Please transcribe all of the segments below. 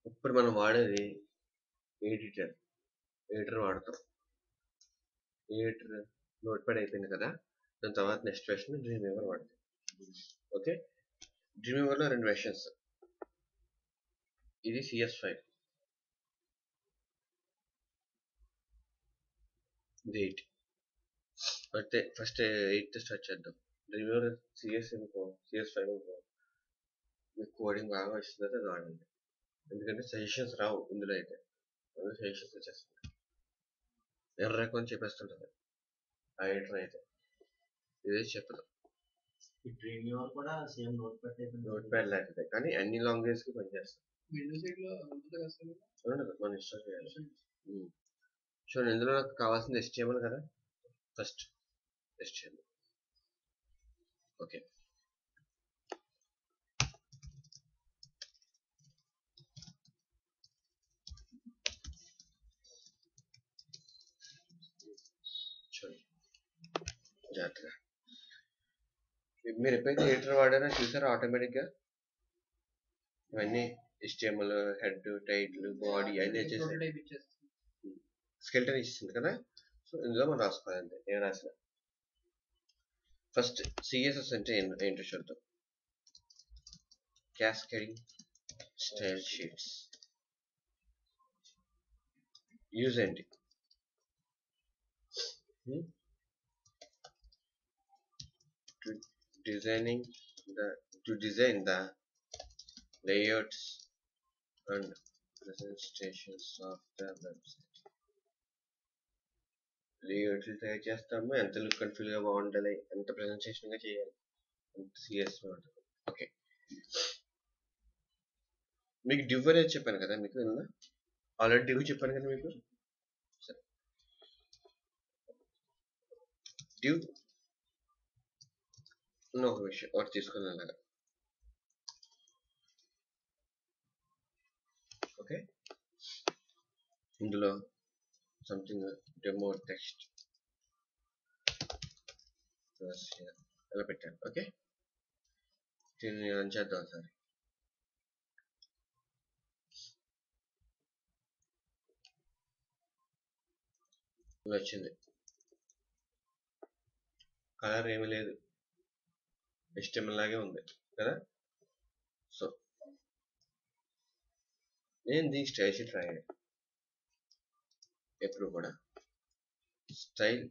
ఇప్పుడు మనం వాడేది ఎడిటర్ ఎడిటర్ వాడతాం ఎడిటర్ నోట్ ప్యాడ్ అయిపోయింది కదా దాని తర్వాత నెక్స్ట్ వెర్షన్ డ్రీమ్ వీవర్ వాడతాం ఓకే డ్రీమ్ వీవర్లో రెండు వెర్షన్స్ ఇది సిఎస్ ఫైవ్ ఇది ఎయిట్ అయితే ఫస్ట్ ఎయిట్ స్టార్ట్ చేద్దాం డ్రీమ్ వీవర్ సిఎస్ అనుకో సిఎస్ ఫైవ్ అనుకో మీకు కోడింగ్ బాగా వస్తుంది అది వాడండి ఎందుకంటే సజెషన్స్ రావు ఇందులో అయితే సజెషన్స్ వచ్చేస్తుంది ఎర్ర అని చెప్పేస్తుంటుంది ఆ ఎడిటర్ అయితే ఇదే చెప్పదు ఈ డ్రీమ్ యూఆర్ కూడా same notepad notepad లాంటిదే కానీ అన్ని లాంగ్వేజ్ కి పనిచేస్తుంది విండోస్ సైడ్ లో ఉంటుంది అసలు చూడండి మనం ఇన్స్టాల్ చేయాలి ఉమ్. చూడండి ఇందులో నాకు కావాల్సింది HTML కదా ఫస్ట్ HTML ఓకే చూడండి జాగ్రత్తగా మీరు ఎప్పుడైతే ఎడిటర్ వాడారో చూసారా ఆటోమేటిక్గా ఇవన్నీ HTML హెడ్ టైటిల్ బాడీ అన్నీ వచ్చేసాయి ప్రోటోటైప్ ఇచ్చేస్తుంది స్కెల్టన్ ఇచ్చింది కదా సో ఇందులో మనం రాసుకోవాలి అంతే నేను రాసిన ఫస్ట్ సిఎస్ఎస్ అంటే ఏం- ఏంటో చూద్దాం క్యాస్కేడింగ్ స్టైల్ షీట్స్ యూజ్ ఏంటి to designing the to design the layouts and presentations of the website లేఅవుట్లు తయారు చేస్తాము ఎంత లుక్ అండ్ ఫీల్ గా బాగుండాలి ఎంత presentation గా చేయాలి ఎంత సిఎస్ ఓకే మీకు డివ్ అనేది చెప్పాను కదా మీకు నిన్న ఆల్రెడీ డివ్ చెప్పాను కదా మీకు సరే డివ్ ఒక విషయం ఒకటి తీసుకుని అలాగా ఓకే ఇందులో సంథింగ్ డెమో టెక్స్ట్ అలా పెట్టాను ఓకే దీన్ని రన్ చేద్దాం ఒకసారి ఇలా వచ్చింది కలర్ ఏమీ లేదు HTML లాగే ఉంది కదా సో నేను దీనికి స్టైల్ షీట్ రాయాలి ఎప్పుడు కూడా style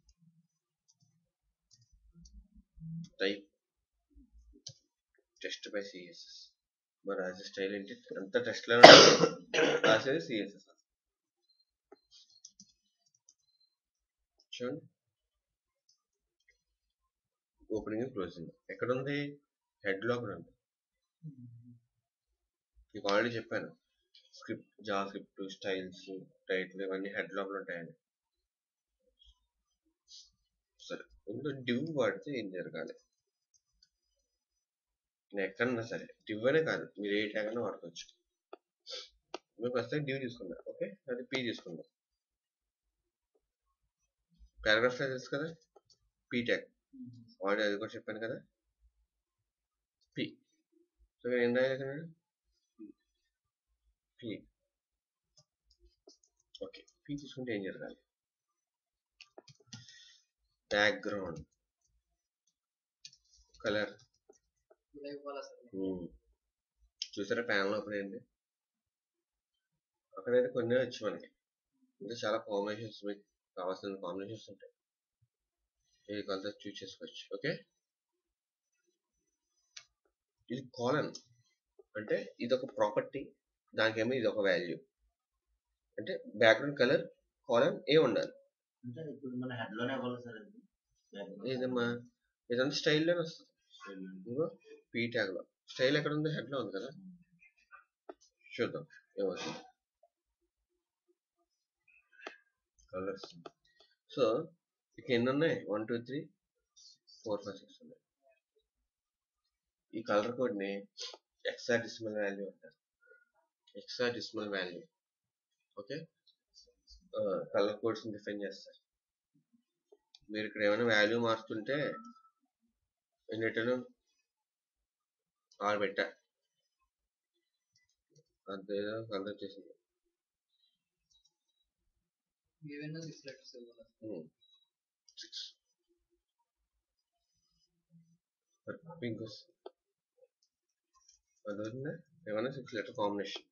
type test by CSS మరి రాసే స్టైల్ ఏంటి అంత టెస్ట్ లో రాసేది సిఎస్ఎస్ చూడండి ఓపెనింగ్ క్లోజింగ్ ఎక్కడ ఉంది హెడ్ లో కూడా ఉంది మీకు ఆల్రెడీ చెప్పాను script JavaScript styles title ఇవన్నీ హెడ్ లోపల ఉంటాయండి సరే ఇందులో డివ్ వాడితే ఏం జరగాలి నేను ఎక్కడన్నా సరే డివ్ అనే కాదు మీరు ఏ ట్యాగ్ అయినా వాడుకోవచ్చు మీకు వస్తే డివ్ తీసుకుందాం ఓకే అది పీ తీసుకుందాం పారాగ్రాఫ్ తెలుసు కదా పీ ట్యాగ్ ఆల్రెడీ అది కూడా చెప్పాను కదా పి సో ఇక్కడ ఏం రాయాలి ఇక్కడ పి ఓకే పి తీసుకుంటే ఏం జరగాలి బ్యాక్గ్రౌండ్ కలర్ ఇలా ఇవ్వాలి అసలు చూసారా ప్యానల్ ఓపెన్ అయింది అక్కడైతే కొన్ని వచ్చు మనకి ఇంకా చాలా కాంబినేషన్స్ మీకు కావాల్సిన కాంబినేషన్స్ ఉంటాయి ఏ కలర్ చూస్ చేసుకోవచ్చు ఓకే ఇది కాలన్ అంటే ఇది ఒక ప్రాపర్టీ దానికేమో ఇది ఒక వాల్యూ అంటే బ్యాక్గ్రౌండ్ కలర్ కాలన్ ఏ ఉండాలి అంటే ఇప్పుడు మన హెడ్ లోనే ఇవ్వాలి సార్ అది Background. ఇదమ్మా ఇదంతా స్టైల్లోనే వస్తుంది Style. ఇంకో పీ ట్యాగ్ లో స్టైల్ ఎక్కడ ఉంది హెడ్ లో ఉంది కదా చూద్దాం ఏమవుతుంది కలర్స్ సో ఇక ఎన్ని ఉన్నాయి one two three four five six ఉన్నాయి ఈ కలర్ కోడ్ ని ఎక్సా డిసిమల్ వాల్యూ అంటారు hexadecimal value okay colour codes define చేస్తారు మీరు ఇక్కడ ఏమైనా వాల్యూ మారుతుంటే నేను రిటర్న్ ఆరు పెట్టా అదేదో కలర్ చేసింది ఏవైనా సిక్స్ లెటర్స్ ఇవ్వాలి సిక్స్ పింక్ అది వదిలినా ఏమన్నా సిక్స్ లెటర్ కాంబినేషన్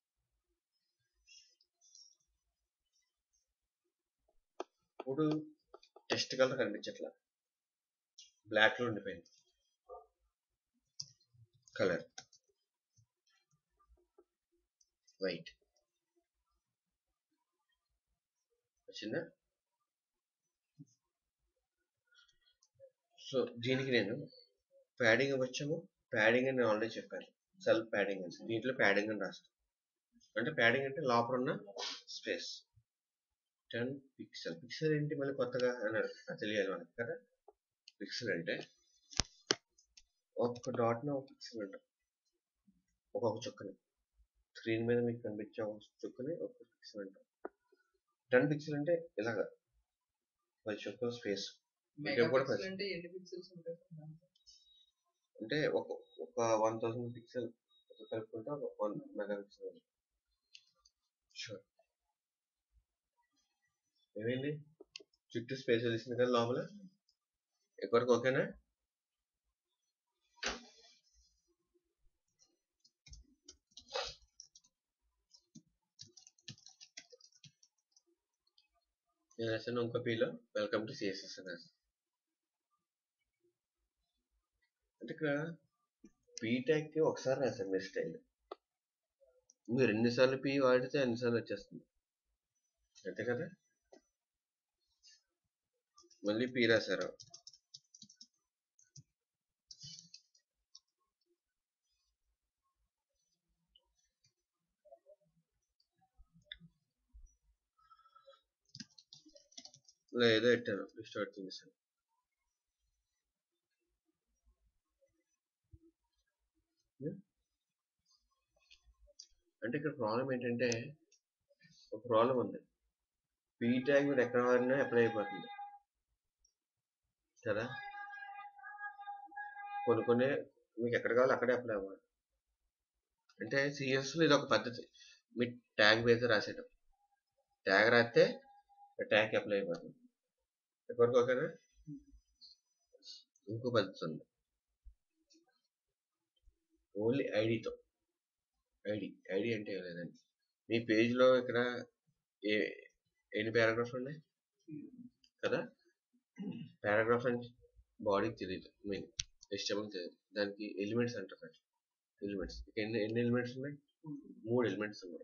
ఇప్పుడు టెస్ట్ కలర్ కనిపించట్లా బ్లాక్ లో ఉండిపోయింది కలర్ వైట్ వచ్చిందా సో దీనికి నేను ప్యాడింగ్ వచ్చాము ప్యాడింగ్ అని నేను ఆల్రెడీ చెప్పాను సెల్ఫ్ ప్యాడింగ్ అని దీంట్లో ప్యాడింగ్ అని రాస్తాం అంటే ప్యాడింగ్ అంటే లోపల ఉన్న స్పేస్ టెన్ పిక్సెల్ పిక్సెల్ ఏంటి మళ్ళీ కొత్తగా అన్నారు అది తెలియాలి మనకి కదా పిక్సెల్ అంటే ఒక్క డాట్ని ఒక పిక్సెల్ అంటాం ఒక్కొక్క చుక్కని స్క్రీన్ మీద మీకు కనిపించే ఒక చుక్కని ఒక్కొక్క పిక్సెల్ అంటాం టెన్ పిక్సెల్ అంటే ఇలాగా పది చుక్కల స్పేస్ మెగా కూడా పిక్సెల్ ప్రశ్న. అంటే ఎన్ని పిక్సెల్స్ ఉంటాయి అంటే ఒక ఒక వన్ థౌసండ్ పిక్సెల్ కలుపుకుంటే ఒక వన్ మెగా పిక్సెల్ షూర్ ఏమైంది చుట్టూ స్పేస్ తెలిసింది కదా లోపల ఎక్కడికి ఓకేనా నేను రాశాను ఇంకో పీలో వెల్కమ్ టు సిఎస్ఎస్ అని రాశాను అంటే ఇక్కడ పీటాక్కి ఒకసారి రాశాను మీరు స్టైల్ మీరు ఎన్నిసార్లు పీ వాడితే అన్నిసార్లు వచ్చేస్తుంది అంతే కదా మళ్ళీ పీ రాశారు లేదో పెట్టాను స్టార్ట్ చేశాను అంటే ఇక్కడ ప్రాబ్లం ఏంటంటే ఒక ప్రాబ్లం ఉంది పీ ట్యాగ్ మీరు ఎక్కడ వాడినా అప్లై అయిపోతుంది కదా కొన్ని కొన్ని మీకు ఎక్కడ కావాలో అక్కడే అప్లై అవ్వాలి అంటే సిఎస్లో ఇది ఒక పద్ధతి మీ ట్యాగ్ బేస్ రాసేయడం ట్యాగ్ రాస్తే ట్యాగ్ అప్లై అయిపోతుంది ఎక్కడికి ఓకేనా ఇంకో పద్ధతి ఉంది ఓన్లీ ఐడితో ఐడి ఐడి అంటే ఏం లేదండి మీ పేజ్లో ఇక్కడ ఏ ఎన్ని పారాగ్రాఫ్స్ ఉన్నాయి కదా పారాగ్రాఫ్ అని బాడీకి తెలియదు మెయిన్ ఎస్టబుల్ తెలియదు దానికి ఎలిమెంట్స్ అంటారు ఎలిమెంట్స్ ఎన్ని ఎన్ని ఎలిమెంట్స్ ఉన్నాయి మూడు ఎలిమెంట్స్ ఉన్నాయి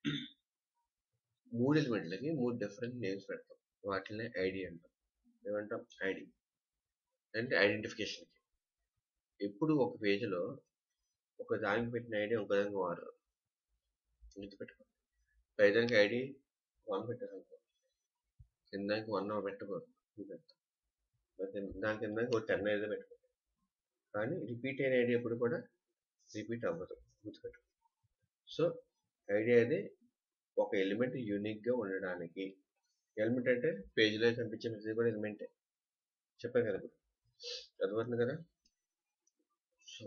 మూడు ఎలిమెంట్లకి మూడు డిఫరెంట్ నేమ్స్ పెడతాం వాటిని ఐడి అంటాం ఏమంటాం ఐడి అంటే ఐడెంటిఫికేషన్కి ఎప్పుడు ఒక పేజీలో ఒక దానికి పెట్టిన ఐడి ఇంకో దానికి వాడరు గుర్తుపెట్టుకో పైదానికి ఐడి వన్ పెట్టారు అనుకో కిందానికి వన్ పెట్టకూడదు టూ పెడతాం మరి కింద- దాని కింద ఒక టెన్ అయితే పెట్టుకో కానీ రిపీట్ అయిన ఐడి ఎప్పుడు కూడా రిపీట్ అవ్వదు గుర్తుపెట్టుకో సో ఐడి అనేది ఒక ఎలిమెంట్ యూనిక్గా ఉండడానికి ఎలిమెంట్ అంటే పేజీలో కనిపించే ప్రతి కూడా ఎలిమెంటే చెప్పాను కదా ఇప్పుడు చదవతుంది కదా సో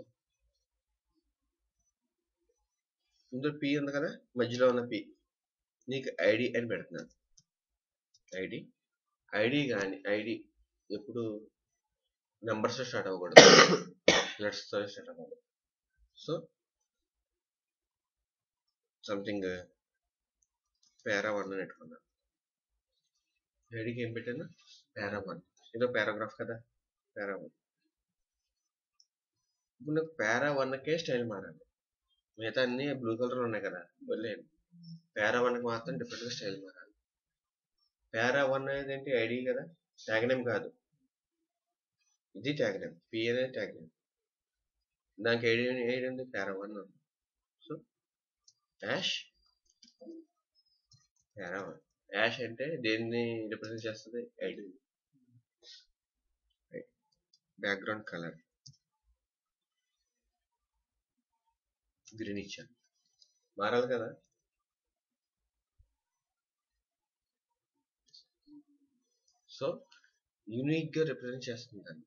ఇందులో పి ఉంది కదా మధ్యలో ఉన్న పి నీకు ఐడి అని పెడుతున్నాను ఐడి ఐడి కానీ ఐడి ఎప్పుడు నెంబర్స్ స్టార్ట్ అవ్వకూడదు లెటర్స్తో స్టార్ట్ అవ్వాలి సో సంథింగ్ పేరా వన్ అని పెట్టుకున్నాను ఐడికి ఏం పెట్టాను పేరా వన్ ఇదో పారాగ్రాఫ్ కదా పేరా వన్ ఇప్పుడు నాకు పేరా వన్కే స్టైల్ మారాలి మిగతా అన్ని బ్లూ కలర్ ఉన్నాయి కదా వదిలేయండి పేరా వన్కి మాత్రం డిఫరెంట్గా స్టైల్ మారాలి పేరా వన్ అనేది ఏంటి ఐడి కదా ట్యాగ్ నేమ్ కాదు ఇది ట్యాగ్ నేమ్ పి అనేది ట్యాగ్ నేమ్ దానికి ఐడి ఐడి ఉంది పేరా వన్ ఉంది so hash para one hash అంటే దేన్ని రిప్రజెంట్ చేస్తుంది ఐడి బ్యాక్గ్రౌండ్ కలర్ గ్రీన్ ఇచ్చాను మారాలి కదా సో యూనిక్గా రిప్రజెంట్ చేస్తుంది దాన్ని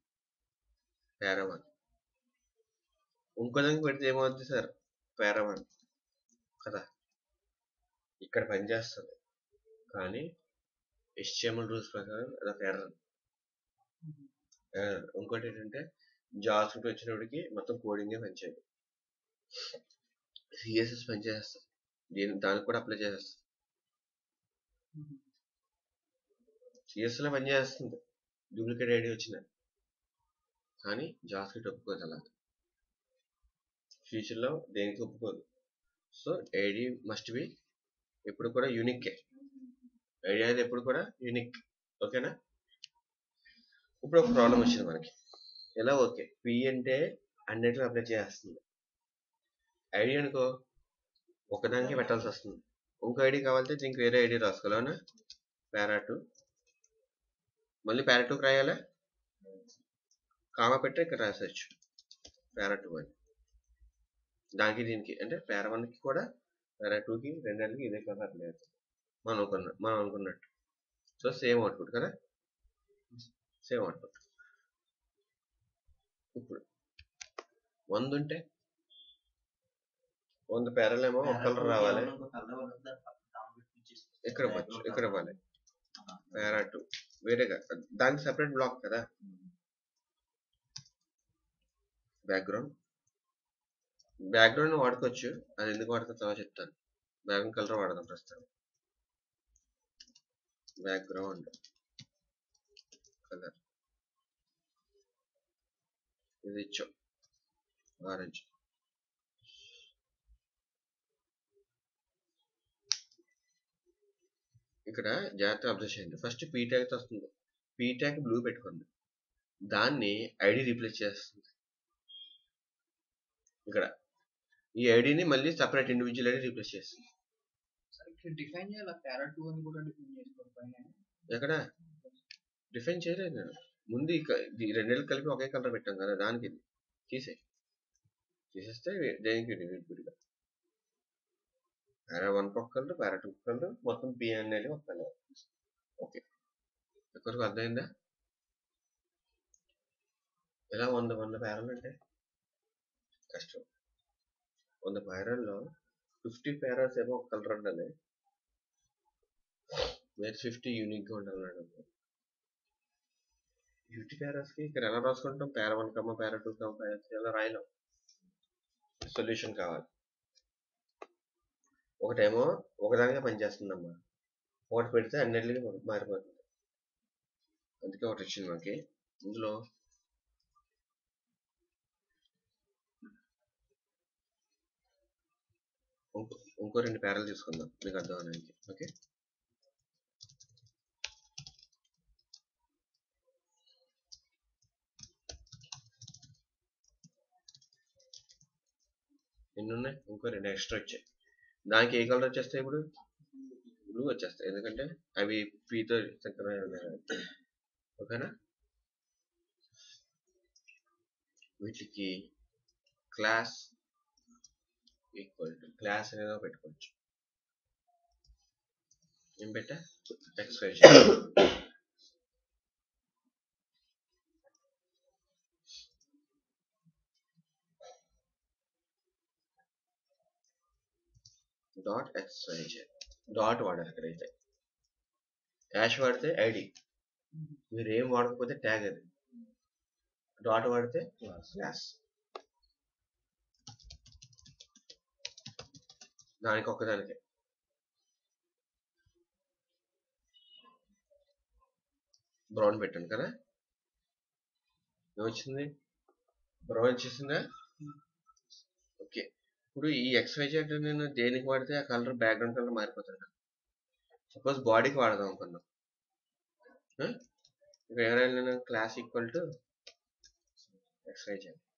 పారావన్ ఇంకో దానికి పెడితే ఏమవుద్ది సార్ పారావన్ కదా ఇక్కడ పనిచేస్తుంది కానీ HTML రూల్స్ ప్రకారం అదొక ఎర్రర్ ఎర్రర్ ఇంకోటి ఏంటంటే జావాస్క్రిప్ట్ వచ్చినప్పటికి మొత్తం కోడింగే పనిచేయదు సిఎస్ఎస్ పనిచేస్తుంది దీని దానికి కూడా అప్లై చేసేస్తుంది సిఎస్ లో పనిచేస్తుంది డూప్లికేట్ ఐడి వచ్చిన కానీ జావాస్క్రిప్ట్ ఒప్పుకోదు అలా ఫ్యూచర్లో దేనికి ఒప్పుకోదు సో ఐడి మస్ట్ బి ఎప్పుడు కూడా యూనిక్ ఐడి అనేది ఎప్పుడు కూడా యూనిక్ ఓకేనా ఇప్పుడు ఒక ప్రాబ్లం వచ్చింది మనకి ఎలా ఓకే పి అంటే అన్నిట్లో అప్లై చేస్తుంది ఐడి అనుకో ఒకదానికి పెట్టాల్సి వస్తుంది ఇంకో ఐడి కావాలంటే దీనికి వేరే ఐడి రాసుకోవాలనా పారా టూ మళ్ళీ పారా టూకి రాయాలా కామా పెట్టి ఇక్కడ రాసేయచ్చు పారా టూ అని దానికి దీనికి అంటే పారా వన్కి కూడా పారా టూకి రెండింటికి ఇదే కలర్ లేదు మనం అనుకున్న మనం అనుకున్నట్టు సో సేమ్ అవుట్పుట్ కదా సేమ్ అవుట్పుట్ ఇప్పుడు వంద ఉంటే వంద పేరలేమో ఒక కలర్ రావాలి ఇక్కడ ఇవ్వచ్చు ఇక్కడ ఇవ్వాలి పేరా టూ వేరేగా దానికి సెపరేట్ బ్లాక్ కదా బ్యాక్గ్రౌండ్ బ్యాక్గ్రౌండ్ వాడుకోవచ్చు అది ఎందుకు వాడుతుందో తర్వాత చెప్తాను బ్యాక్గ్రౌండ్ కలర్ వాడదాం ప్రస్తుతం బ్యాక్గ్రౌండ్ కలర్ ఇది ఇచ్చాం ఆరెంజ్ ఇక్కడ జాగ్రత్తగా అబ్జర్వ్ చేయండి ఫస్ట్ పీ ట్యాగ్ వస్తుంది పీ ట్యాగ్ బ్లూ పెట్టుకుంది దాన్ని ఐడి రీప్లేస్ చేస్తుంది ఇక్కడ ఈ ఐడిని మళ్ళీ సపరేట్ ఇండివిజువల్ ఐడి రీప్లేస్ చేస్తుంది సరే ఇక్కడ డిఫైన్ చేయాలి పారా టూ అని కూడా డిఫైన్ చేసుకోవాలి పైన ఎక్కడ డిఫైన్ చేయలేదు నేను ముందు ఈ క- ఈ రెండేళ్ళు కలిపి ఒకే కలర్ పెట్టాం కదా దానికి ఇది తీసే తీసేస్తే వే- దేనికి ఇది విడిగా పారా వన్ ఒక కలర్ పారా టూ కలర్ మొత్తం పి అనేది ఒక కలర్ ఓకే ఎక్కడికి అర్థమైందా ఎలా వంద వంద పేరాలు అంటే కష్టం వంద పేరాల్లో ఫిఫ్టీ పేరాస్ ఏమో ఒక కలర్ ఉండాలి వేరే ఫిఫ్టీ యూనిక్గా ఉండాలన్నాడు ఫిఫ్టీ పేరాస్కి ఇక్కడ ఎలా రాసుకుంటాం para one comma para two comma para three అలా రాయలేం సొల్యూషన్ కావాలి ఒకటేమో ఒకదానిగా పనిచేస్తుందమ్మా ఒకటి పెడితే అన్నిటికీ మారిపోతుంది అందుకే ఒకటి వచ్చింది మనకి ఇందులో ఇంకో ఇంకో రెండు పేరాలు తీసుకుందాం మీకు అర్థం అవడానికి ఓకే ఎన్ని ఉన్నాయి ఇంకో రెండు ఎక్స్ట్రా వచ్చాయి దానికి ఏ కలర్ వచ్చేస్తాయి ఇప్పుడు బ్లూ వచ్చేస్తాయి ఎందుకంటే అవి పీతో చక్కగా ఉన్నాయి కాబట్టి. ఓకేనా వీటికి క్లాస్ ఈక్వల్ టు క్లాస్ అనేది పెట్టుకోవచ్చు ఏం పెట్టా ఎక్స్ప్రెస్ డాట్ ఎక్స్వైజ్ డాట్ వాడారు ఇక్కడైతే యాష్ వాడితే ఐడి మీరు ఏం వాడకపోతే ట్యాగ్ అది డాట్ వాడితే క్లాస్ దానికి ఒక్కదానికే బ్రౌన్ పెట్టాను కదా ఏమొచ్చింది బ్రౌన్ వచ్చేసిందా ఓకే ఇప్పుడు ఈ ఎక్స్వైజెడ్ నేను దేనికి వాడితే ఆ కలర్ బ్యాక్గ్రౌండ్ కలర్ మారిపోతుంది కదా సపోజ్ బాడీకి వాడదాం అనుకున్నాం ఆ? ఇక్కడ ఏమైనా నేను క్లాస్ ఈక్వల్ టు ఎక్స్వైజెడ్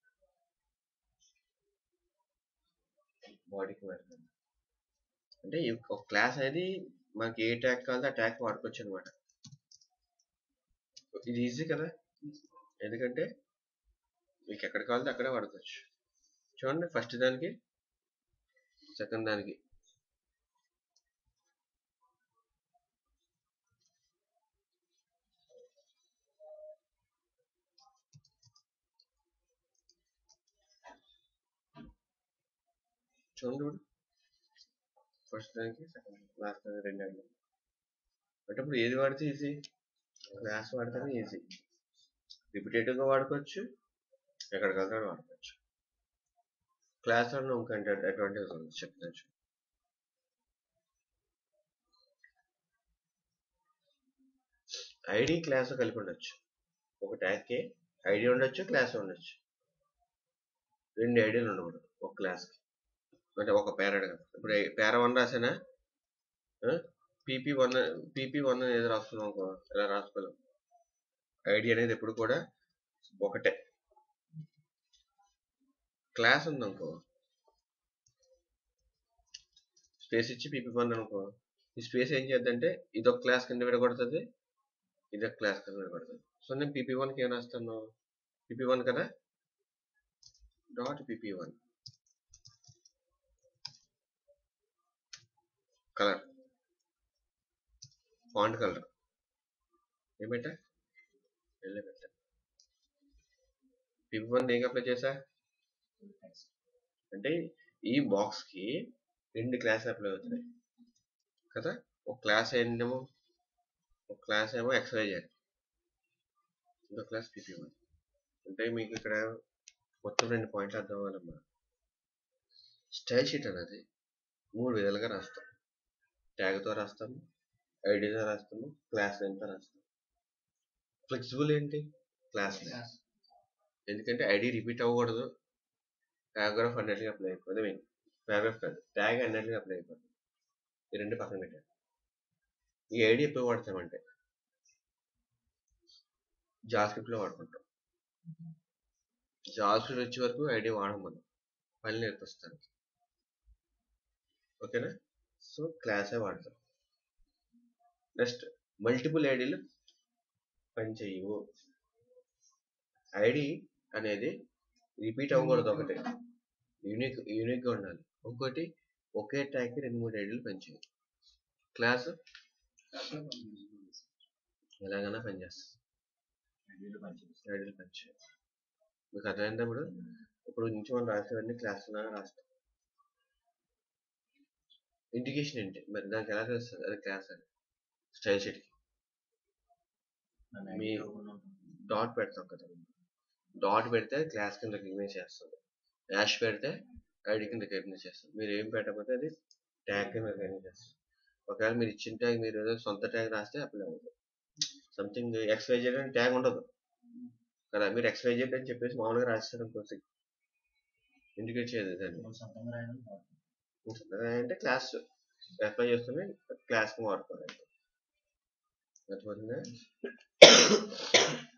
బాడీకి వాడతాను అంటే ఈ ఒక క్లాస్ అనేది మనకి ఏ ట్యాగ్ కావాలంటే ఆ ట్యాగ్ వాడుకోవచ్చు అనమాట ఇది ఈజీ కదా ఎందుకంటే మీకు ఎక్కడ కావాలంటే అక్కడే వాడుకోవచ్చు చూడండి ఫస్ట్ దానికి సెకండ్ దానికి చూడండి ఇప్పుడు ఫస్ట్ దానికి సెకండ్ లాస్ట్ దానికి రెండు ఐడి అంటే ఇప్పుడు ఏది వాడితే ఈజీ క్లాస్ వాడితేనే ఈజీ రిపిటేటివ్గా వాడుకోవచ్చు ఎక్కడికక్కడ వాడుకోవచ్చు క్లాస్ లో ఇంకొక అడ్వాంటేజ్ ఉంది చెప్తాను చూడు. ఐడి క్లాస్ కలిపి ఉండొచ్చు ఒక ట్యాగ్కి ఐడి ఉండొచ్చు క్లాస్ ఉండొచ్చు రెండు ఐడియాలు ఉండకూడదు ఒక క్లాస్కి అంటే ఒక పేరెడ్ కదా ఇప్పుడు పేర వన్ రాసానా పీపీ వన్ పీపీ వన్ ఏదో రాస్తున్నాం అనుకో ఇలా రాసుకోలేం ఐడి అనేది ఎప్పుడు కూడా ఒకటే క్లాస్ ఉందనుకో స్పేస్ ఇచ్చి పీపీ వన్ అనుకో ఈ స్పేస్ ఏం చేద్దంటే ఇదొక క్లాస్ కింద విడగొడుతుంది ఇదొక క్లాస్ కింద విడగొడుతుంది సో నేను పీపీ వన్కి ఏం రాస్తాను పీపీ వన్ కదా dot PP one colour font colour ఏం పెట్టా వెళ్ళే పెట్టా పీపీ వన్ దేనికి అప్లై చేసా అంటే ఈ బాక్స్ కి రెండు క్లాస్ అప్లై అవుతున్నాయి కదా ఒక క్లాస్ ఏంటేమో ఒక క్లాస్ ఏమో ఎక్స్వైజెడ్ ఇంకో క్లాస్ పీపీ వన్ అంటే మీకు ఇక్కడ మొత్తం రెండు పాయింట్లు అర్థం అవ్వాలమ్మా స్టైల్ షీట్ అనేది మూడు విధాలుగా రాస్తాం ట్యాగ్తో రాస్తాము ఐడితో రాస్తాము క్లాస్ నేమ్తో రాస్తాము ఫ్లెక్సిబుల్ ఏంటి క్లాస్ నేమ్ ఎందుకంటే ఐడి రిపీట్ అవ్వకూడదు పారాగ్రాఫ్ అన్నిటికీ అప్లై అయిపోతుంది మీన్ పారాగ్రాఫ్ కాదు ట్యాగ్ అన్నిటికీ అప్లై అయిపోతుంది ఈ రెండు పక్కన పెట్టారు ఈ ఐడి ఎప్పుడు వాడతామంటే జాస్క్రిప్ట్లో వాడుకుంటాం జాస్క్రిప్ట్ వచ్చే వరకు ఐడి వాడం మనం పని నేర్పిస్తాను ఓకేనా సో క్లాసే వాడతాం నెక్స్ట్ మల్టిపుల్ ఐడీలు పనిచేయవు ఐడి అనేది రిపీట్ అవ్వకూడదు ఒకటి యూనిక్ యూనిక్గా ఉండాలి ఇంకోటి ఒకే ట్యాగ్కి రెండు మూడు ఐడీలు పనిచేయవు క్లాస్ ఎలాగైనా పనిచేస్తుంది ఐడియాలు పనిచేస్తాయి ఐడీలు పనిచేయవు మీకు అర్థమైనప్పుడు ఇప్పుడు నుంచి మనం రాసేవన్నీ క్లాస్ లాగా రాస్తాం ఇండికేషన్ ఏంటి మరి దానికి ఎలా తెలుస్తుంది అది క్లాస్ అని స్టైల్ షీట్కి నన్ను మీ- ఐడియా ఇవ్వకుండా ఉంటుంది. డాట్ పెడతాం కదా డాట్ పెడితే క్లాస్ కింద రికగ్నైజ్ చేస్తుంది యాష్ పెడితే ఐడి కింద రికగ్నైజ్ చేస్తుంది మీరు ఏం పెట్టకపోతే అది ట్యాగ్ కింద రికగ్నైజ్ చేస్తుంది ఒకవేళ మీరు ఇచ్చిన ట్యాగ్ మీరు ఏదో సొంత ట్యాగ్ రాస్తే అప్లై అవ్వదు సంథింగ్ ఎక్స్వైజెడ్ అని ట్యాగ్ ఉండదు కదా మీరు ఎక్స్వైజెడ్ అని చెప్పేసి మామూలుగా రాస్తారు అనుకోసి ఇండికేట్ చేయదు దాన్ని మనం సొంతంగా రాయడం కాదు. అంటే క్లాస్ అప్లై చేసుకుని క్లాస్కి వాడుకోవాలి అర్థమవుతుందా